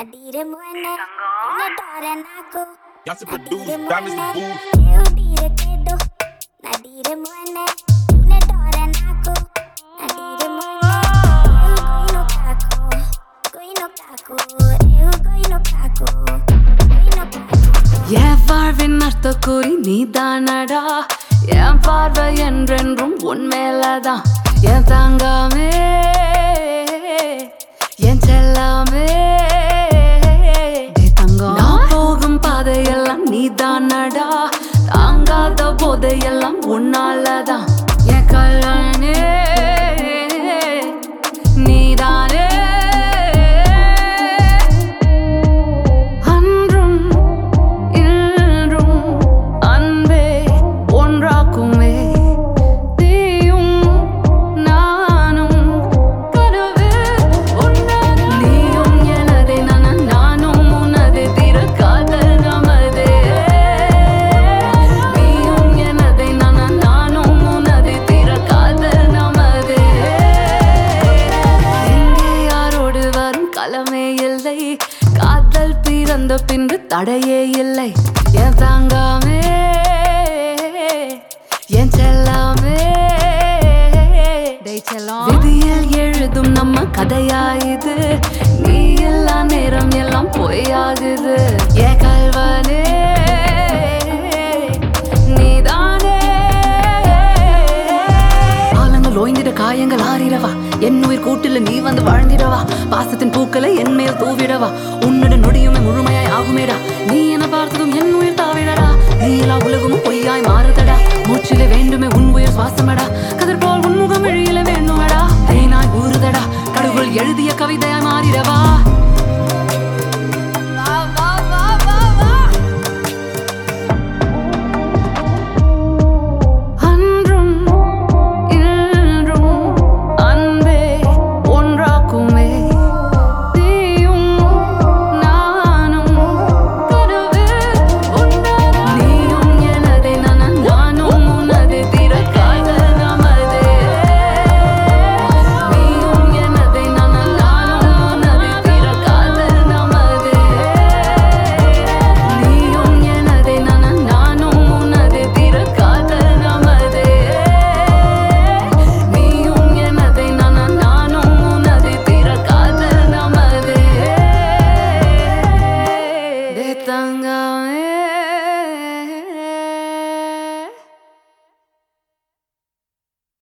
Nadire muene, une dore nako. Y'all should produce Nadire diamonds and muene, booze. eu dire kedo. Nadire muene, une dore nako. Nadire muene, eu goi no kako. Goi no kako, eu goi no kako. Goi no kako. என் வாழ்வின் அர்த்த கூறி நீதானடா என் பார்வை என்றென்றும் உன் மேலதான் என் தங்கமே என் செல்லமே டேய் தங்கம். நான் போகும் பாதையெல்லாம் நீதானடா தாங்காத போதையெல்லாம் உன்னாலதான் என் கல்லனே நீதானே அன்றும் இன்றும் அன்பே ஒன்றாக்குமே நீயும் நானும் கனவே உன்னதே நீயும் எனதே நான் நானும் உனதே திறக்காத நமதே நீயும் எனதே நான் நானும் உனதே திறக்காத நமதே எங்கே யாரோடு வரும் களமே இல்லை காதல் பிறந்த பின்பு தடையே இல்லை என் தங்கமே என் செல்லமே விதியில் எழுதும் நம்ம கதையா இது நீ எல்லா நேரம் எல்லாம் பொய்யாகுது என் கல்வனே நீதானே காலங்கள் ஓய்ந்திட காயங்கள் ஆறிடவா என் உயிர் கூட்டில் நீ வந்து வாழ்ந்திடவா பாசத்தின் பூக்களை என் மேல் தூவிடவா உன்னுடன் நொடியுமே முழுமையாய் ஆகுமேடா நீ என பார்த்ததும் என் உயிர் தாவிடடா நீ எல்லா உலகமும் பொய்யாய் மாறுதடா மூச்சிலே வேண்டுமே உன் உயிர் சுவாசமடா கதிர் போல் உன்முகம் எழியில வேண்டுமடா தேனாய் ஊறுதடா கடவுள் எழுதிய கவிதையாய் மாறிடவா